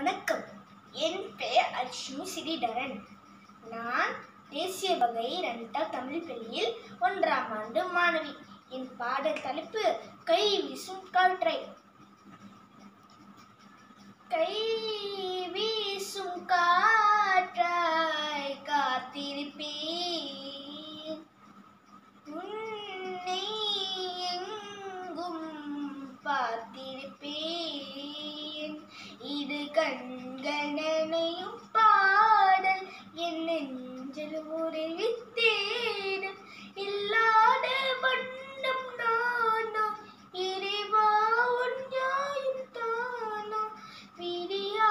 வணக்கம் என் பெயர் அஷ்மி ஸ்ரீதரன் நான் தேசிய வகை ரெண்டா தமிழ் பள்ளியில் ஒன்றாம் ஆண்டு மாணவி என் பாடல் தலைப்பு கை வீசும் காற்றை கை வீசும் காற்றாய் காத்திருப்பேன் உன்னை எங்கும் பார்த்திருப்பேன் இது கண்கள் நனையும் பாடல் என் நெஞ்சில் உருவித்தேன் இல்லாத வண்ணம் நானோ இறைவா உன் நியாயம் தானோ விடியா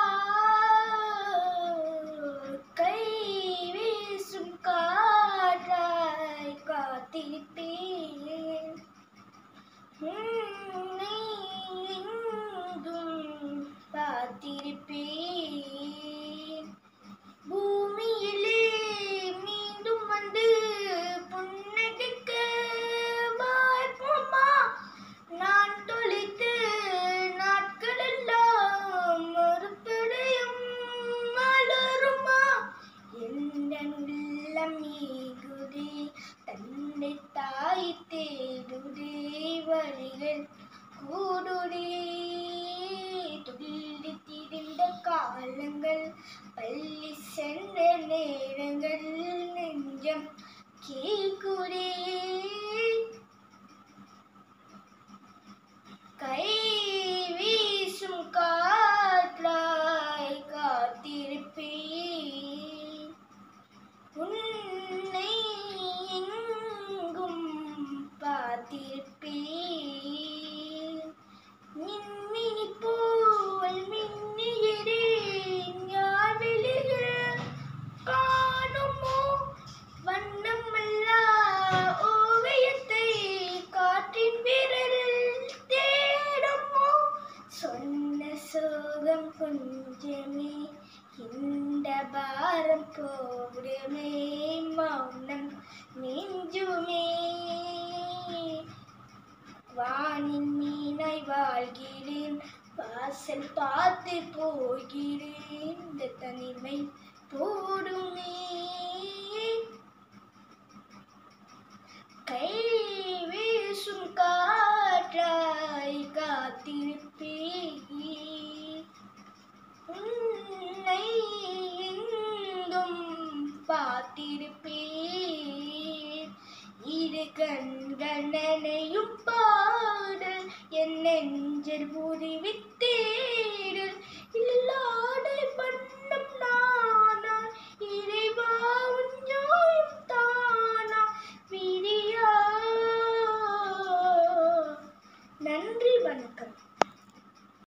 கை வீசும் காற்றாய் காத்திருப்பேன் உன்னை எங்கும் பார்த்திருப்பேன் பூமியிலே மீண்டும் வந்து புன்னகைக்க வாய்ப்புமா நான் தொலைத்த நாட்களெல்லாம் மறுபடியும் மலருமா எந்த உள்ளம் ஏகுதே தன்னை தாய் தேடுதே வழிகள் கூடுதே துள்ளி திரிந்த காலங்கள் பள்ளி சென்ற நேரங்கள் நெஞ்சம் கேக்குதே கை வீசும் காற்றாய் காத்திருப்பேன் உன்னை எங்கும் பார்த்திருப்பேன் மின்மினி போல் மின்னிகிறேன் யார் வெளியில காணுமோ வண்ணமல்லா ஓவியத்தை காற்றின் விரலில் தேடுமோ சொன்ன சோகம் கொஞ்சமே இந்த பாரம் போடுமே மௌனம் நெஞ்சுமே வானின் மீனாய் வாழ்கிறேன் வாசல் பார்த்து போகிறேன் இந்த தனிமை போடுமே கை வீசும் காற்றாய் காத்திருப்பேன் உன்னை எங்கும் பார்த்திருப்பேன்